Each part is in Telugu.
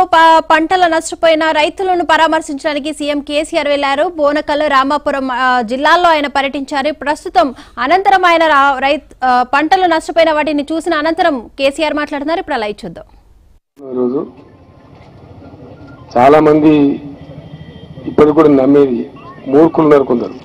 ప- పంటల నష్టపోయిన రైతులను పరామర్శించడానికి సీఎం కేసీఆర్ వెళ్లారు బోనకల్ రామాపురం ఆ, జిల్లాల్లో ఆయన పర్యటించారు ప్రస్తుతం అనంతరం ఆయన రా- రైత్ ఆ, పంటలు నష్టపోయిన వాటిని చూసిన అనంతరం కేసీఆర్ మాట్లాడుతున్నారు ఇప్పుడు అలా చూద్దాం ఈరోజు చాలా మంది ఇప్పటికి కూడా నమ్మేది మూర్ఖులు ఉన్నారు కొందరు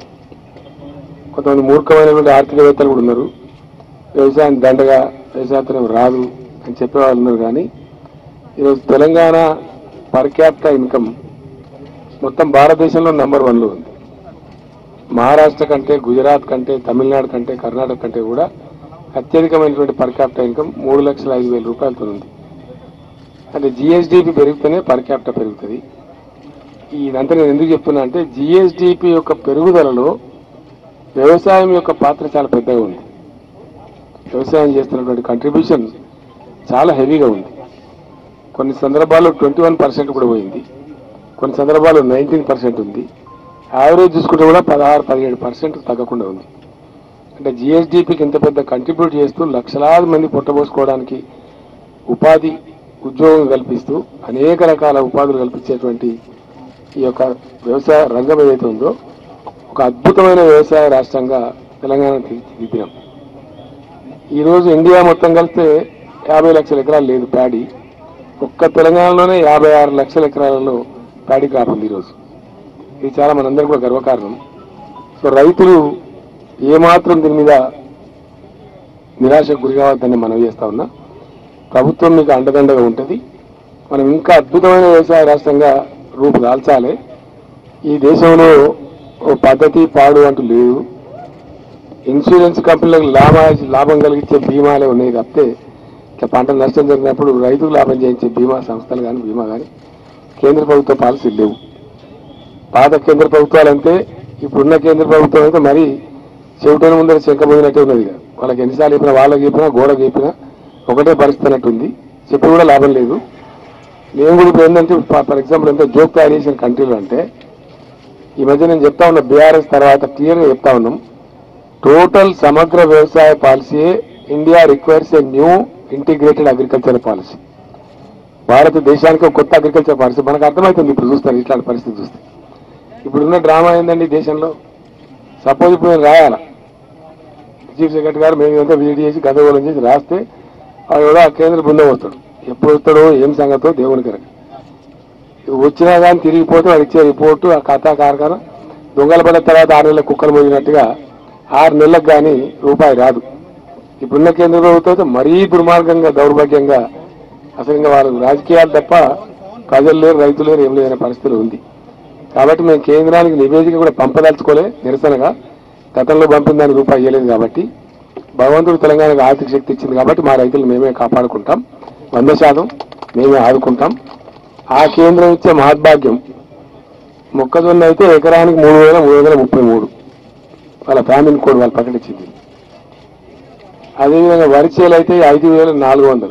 కొంతమంది మూర్ఖమైనటువంటి ఆర్థికవేత్తలు కూడా ఉన్నారు వ్యవసాయం దండగా వ్యవసాయం రాదు అని చెప్పేవాళ్ళు ఉన్నారు కానీ ఈరోజు తెలంగాణ పర్ క్యాపిటల్ ఇన్కమ్ మొత్తం భారతదేశంలో నంబర్ వన్లో ఉంది మహారాష్ట్ర కంటే గుజరాత్ కంటే తమిళనాడు కంటే కర్ణాటక కంటే కూడా అత్యధికమైనటువంటి పర్ క్యాపిటల్ ఇన్కమ్ మూడు లక్షల ఐదు వేల రూపాయలతో ఉంది అంటే జిఎస్డిపి పెరిగితేనే పర్ క్యాపిటల్ పెరుగుతుంది ఇదంతా నేను ఎందుకు చెప్తున్నా అంటే జిఎస్డిపి యొక్క పెరుగుదలలో వ్యవసాయం యొక్క పాత్ర చాలా పెద్దగా ఉంది వ్యవసాయం చేస్తున్నటువంటి కంట్రిబ్యూషన్ చాలా హెవీగా ఉంది కొన్ని సందర్భాల్లో ట్వంటీ వన్ పర్సెంట్ కూడా పోయింది కొన్ని సందర్భాల్లో నైన్టీన్ పర్సెంట్ ఉంది యావరేజ్ చూసుకుంటే కూడా పదహారు పదిహేడు పర్సెంట్ తగ్గకుండా ఉంది అంటే జిఎస్డిపికి ఇంత పెద్ద కంట్రిబ్యూట్ చేస్తూ లక్షలాది మంది పుట్టబోసుకోవడానికి ఉపాధి ఉద్యోగం కల్పిస్తూ అనేక రకాల ఉపాధులు కల్పించేటువంటి ఈ యొక్క వ్యవసాయ రంగం ఏదైతే ఉందో ఒక అద్భుతమైన వ్యవసాయ రాష్ట్రంగా తెలంగాణ తీర్చిదిద్దినాం ఈరోజు ఇండియా మొత్తం కలిస్తే యాభై లక్షల ఎకరాలు లేదు ప్యాడీ ఒక్క తెలంగాణలోనే యాభై ఆరు లక్షల ఎకరాలలో ప్యాడీ క్రాప్ ఉంది ఈరోజు ఇది చాలా మనందరికీ కూడా గర్వకారణం సో రైతులు ఏమాత్రం దీని మీద నిరాశకు గురి కావద్దని మనవి చేస్తా ఉన్నా ప్రభుత్వం మీకు అండదండగా ఉంటుంది మనం ఇంకా అద్భుతమైన వ్యవసాయ రాష్ట్రంగా రూపు దాల్చాలి ఈ దేశంలో ఓ పద్ధతి పాడు అంటూ లేదు ఇన్సూరెన్స్ కంపెనీలకు లాభ లాభం కలిగించే బీమాలే ఉన్నాయి తప్పితే ఇట్లా పంట నష్టం జరిగినప్పుడు రైతుకు లాభం చేయించే బీమా సంస్థలు కానీ బీమా కానీ కేంద్ర ప్రభుత్వ పాలసీలు లేవు పాత కేంద్ర ప్రభుత్వాలంటే ఇప్పుడున్న కేంద్ర ప్రభుత్వం అయితే మరీ చెవిటైన ముందర చెంకపోయినట్టే ఉన్నది ఇక. వాళ్ళకి ఎన్నిసార్లు చెప్పినా వాళ్ళకి చెప్పినా గోడకి చెప్పినా ఒకటే పరిస్థితి అన్నట్టు ఉంది చెప్పి కూడా లాభం లేదు నేను కూడా ఇప్పుడు ఏంటంటే ఫర్ ఎగ్జాంపుల్ ఎంత జోక్ తయారు చేసిన కంట్రీలు అంటే ఈ మధ్య నేను చెప్తా ఉన్నా బీఆర్ఎస్ తర్వాత క్లియర్గా చెప్తా ఉన్నాం టోటల్ సమగ్ర వ్యవసాయ policy India requires a new integrated agriculture policy భారతదేశానికి ఒక కొత్త అగ్రికల్చర్ పాలసీ మనకు అర్థమవుతుంది ఇప్పుడు చూస్తారు ఇట్లాంటి పరిస్థితి చూస్తే ఇప్పుడున్న డ్రామా ఏందండి ఈ దేశంలో సపోజ్ ఇప్పుడు నేను రాయాలా చీఫ్ సెక్రటరీ గారు మేము ఇదంతా విజిట్ చేసి గందరగోళం చేసి రాస్తే వాడు కూడా ఆ కేంద్ర బృందం వస్తాడు ఎప్పుడు వస్తాడో ఏం సంగతో దేవుని కనుక వచ్చినా కానీ తిరిగిపోతే వాడు ఇచ్చే రిపోర్టు ఆ కథా కార్ఖాన దొంగల పడ్డ తర్వాత ఆరు నెలల కుక్కలు పోయినట్టుగా ఆరు నెలలకు కానీ రూపాయి రాదు ఇప్పుడున్న కేంద్ర ప్రభుత్వం అయితే మరీ దుర్మార్గంగా దౌర్భాగ్యంగా అసలు ఇంకా వాళ్ళు రాజకీయాలు తప్ప ప్రజలు లేరు రైతులు లేరు ఏం లేదనే పరిస్థితి ఉంది కాబట్టి మేము కేంద్రానికి నివేదిక కూడా పంపదలుచుకోలే నిరసనగా గతంలో పంపిన దానికి రూపాయి ఇవ్వలేదు కాబట్టి భగవంతుడు తెలంగాణకు ఆర్థిక శక్తి ఇచ్చింది కాబట్టి మా రైతులు మేమే కాపాడుకుంటాం వంద శాతం మేమే ఆదుకుంటాం ఆ కేంద్రం ఇచ్చే మహద్భాగ్యం మొక్కజొన్న అయితే ఎకరానికి మూడు వేల మూడు వందల ముప్పై మూడు వాళ్ళ ఫ్యామిలీ కోడ్ వాళ్ళు ప్రకటించింది అదేవిధంగా వరి చేలు అయితే ఐదు వేల నాలుగు వందలు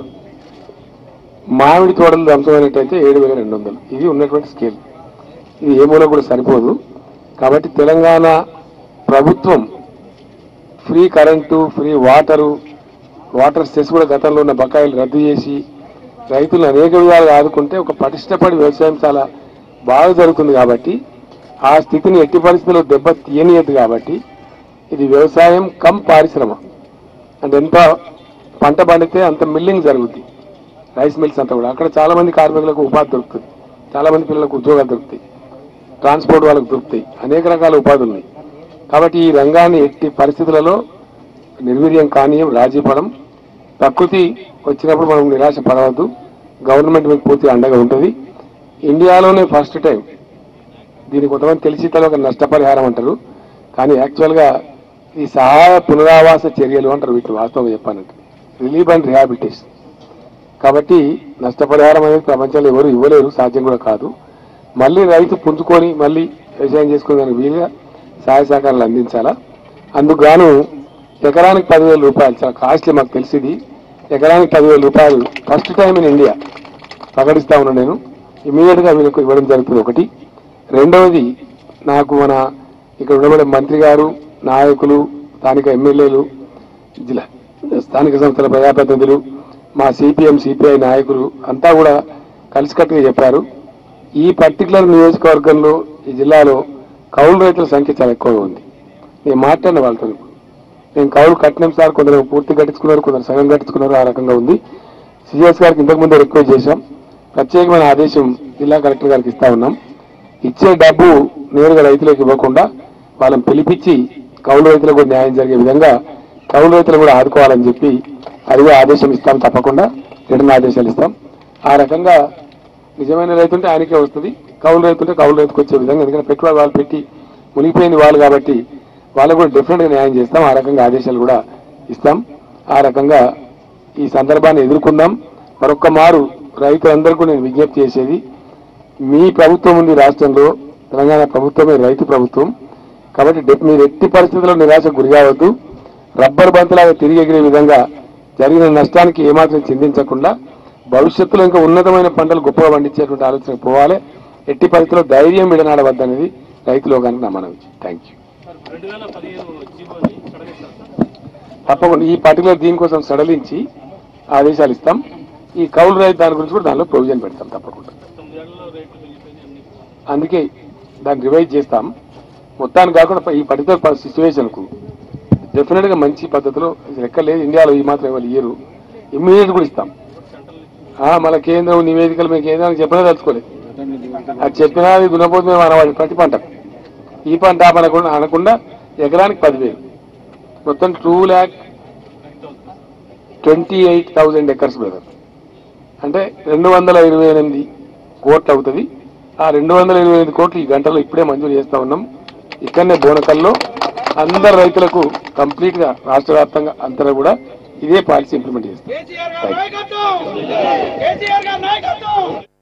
మామిడి తోటలు ధ్వంసమైనట్టయితే ఏడు వేల రెండు వందలు ఇది ఉన్నటువంటి స్కేల్ ఇది ఏ మూల కూడా సరిపోదు కాబట్టి తెలంగాణ ప్రభుత్వం free current free water water cess కూడా గతంలో ఉన్న బకాయిలు రద్దు చేసి రైతులు అనేక విధాలుగా ఆదుకుంటే ఒక పటిష్టపడి వ్యవసాయం చాలా బాగా జరుగుతుంది కాబట్టి ఆ స్థితిని ఎట్టి పరిస్థితుల్లో దెబ్బ తీయనియద్దు కాబట్టి ఇది వ్యవసాయం కమ్ పారిశ్రమ అంటే ఎంత పంట పండితే అంత మిల్లింగ్ జరుగుద్ది రైస్ మిల్స్ అంతా కూడా అక్కడ చాలా మంది కార్మికులకు ఉపాధి దొరుకుతుంది చాలా మంది పిల్లలకు ఉద్యోగాలు దొరుకుతాయి ట్రాన్స్పోర్ట్ వాళ్ళకు దొరుకుతాయి అనేక రకాల ఉపాధులు ఉన్నాయి కాబట్టి ఈ రంగాన్ని ఎట్టి పరిస్థితులలో నిర్వీర్యం కానీ రాజీ పడం ప్రకృతి వచ్చినప్పుడు మనం నిరాశ పడవద్దు గవర్నమెంట్ మీకు పూర్తిగా అండగా ఉంటుంది ఇండియాలోనే ఫస్ట్ టైం దీనికి కొంతమంది తెలిసి తెలియక నష్టపరిహారం అంటారు కానీ యాక్చువల్గా ఈ సహాయ పునరావాస చర్యలు అంటారు వీటిని వాస్తవంగా చెప్పానంటే రిలీఫ్ అండ్ రిహాబిలిటేషన్ కాబట్టి నష్టపరిహారం అనేది ప్రపంచంలో ఎవరు ఇవ్వలేరు సాధ్యం కూడా కాదు మళ్ళీ రైతు పుంజుకొని మళ్ళీ వ్యవసాయం చేసుకునే దానికి వీలుగా సహాయ సహకారాలు అందించాలా అందుకు గాను ఎకరానికి పదివేల రూపాయలు చాలా కాస్ట్లీ మాకు తెలిసింది ఎకరానికి పదివేల రూపాయలు ఫస్ట్ టైం ఇన్ ఇండియా ప్రకటిస్తా ఉన్నాను నేను ఇమీడియట్ గా వీళ్ళకు ఇవ్వడం జరుగుతుంది ఒకటి రెండవది నాకు మన ఇక్కడ ఉండబడే మంత్రి గారు నాయకులు స్థానిక ఎమ్మెల్యేలు జిల్లా స్థానిక సంస్థల ప్రజాప్రతినిధులు మా సిపిఎం సిపిఐ నాయకులు అంతా కూడా కలిసికట్టుగా చెప్పారు ఈ పర్టికులర్ నియోజకవర్గంలో ఈ జిల్లాలో కౌలు రైతుల సంఖ్య చాలా ఎక్కువగా ఉంది నేను మాట్లాడిన వాళ్ళతో ఇప్పుడు నేను కౌలు కట్టినాం సార్ కొందరు పూర్తి కట్టించుకున్నారు కొందరు సగం కట్టించుకున్నారు ఆ రకంగా ఉంది సిఎస్ గారికి ఇంతకు ముందే రిక్వెస్ట్ చేశాం ప్రత్యేకమైన ఆదేశం జిల్లా కలెక్టర్ గారికి ఇస్తా ఉన్నాం ఇచ్చే డబ్బు నేరుగా రైతులకు ఇవ్వకుండా వాళ్ళని పిలిపించి కౌలు రైతులకు కూడా న్యాయం జరిగే విధంగా కౌలు రైతులు కూడా ఆదుకోవాలని చెప్పి అడిగే ఆదేశం ఇస్తాం తప్పకుండా రిటర్న్ ఆదేశాలు ఇస్తాం ఆ రకంగా నిజమైన రైతు ఉంటే ఆయనకే వస్తుంది కౌలు రైతు ఉంటే కౌలు రైతుకు వచ్చే విధంగా ఎందుకంటే పెట్టుబడి వాళ్ళు పెట్టి మునిగిపోయింది వాళ్ళు కాబట్టి వాళ్ళకు కూడా డెఫినెట్ గా న్యాయం చేస్తాం ఆ రకంగా ఆదేశాలు కూడా ఇస్తాం ఆ రకంగా ఈ సందర్భాన్ని ఎదుర్కొందాం మరొక్క మారు రైతులందరికీ నేను విజ్ఞప్తి చేసేది మీ ప్రభుత్వం ఉంది రాష్ట్రంలో తెలంగాణ ప్రభుత్వమే రైతు ప్రభుత్వం కాబట్టి డె- మీరు ఎట్టి పరిస్థితుల్లో నిరాశకు గురి కావద్దు రబ్బర్ బంతులాగా తిరిగి ఎగిరే విధంగా జరిగిన నష్టానికి ఏమాత్రం చిందించకుండా భవిష్యత్తులో ఇంకా ఉన్నతమైన పంటలు గొప్పగా పండించేటువంటి ఆలోచనకు పోవాలి ఎట్టి పరిస్థితుల్లో ధైర్యం విడనాడవద్దనేది రైతులో కానీ నా మనవి థ్యాంక్ యూ రెండు వేల పదిహేను జీవోని సడలిస్తారు సార్ తప్పకుండా ఈ పర్టికులర్ దీనికోసం సడలించి ఆదేశాలు ఇస్తాం ఈ కౌలు రైతు దాని గురించి కూడా దానిలో ప్రొవిజన్ పెడతాం తప్పకుండా తొమ్మిదేళ్లలో రేట్లు పెరిగిపోయినాయి అన్ని అందుకే దాన్ని రివైజ్ చేస్తాం మొత్తానికి కాకుండా ఈ పర్టికులర్ సిచ్యువేషన్ కు డెఫినెట్ గా మంచి పద్ధతిలో ఇది లెక్క లేదు ఇండియాలో ఈ మాత్రం ఇవ్వాలి ఇయ్యరు ఇమ్మీడియట్ కూడా ఇస్తాం ఆ, మళ్ళా కేంద్రం నివేదికలు మీకు కేంద్రానికి చెప్పినా తెలుసుకోలేదు అది చెప్పినా అది దున్నపోతు మేము అనవాలి ప్రతి పంట ఈ పంట ఆ పంట కూడా అనకుండా ఎకరానికి పదివేలు మొత్తం two lakh twenty eight thousand acres brother అంటే రెండు వందల ఇరవై ఎనిమిది కోట్లు అవుతుంది ఆ రెండు వందల ఇరవై ఎనిమిది కోట్లు ఈ గంటలో ఇప్పుడే మంజూరు చేస్తా ఉన్నాం ఇక్కడనే బోనకల్లో అందరు రైతులకు కంప్లీట్ గా రాష్ట్ర వ్యాప్తంగా అంతా కూడా ఇదే పాలసీ ఇంప్లిమెంట్ చేస్తాం కేసీఆర్ గారి నాయకత్వం కేసీఆర్ గారి నాయకత్వం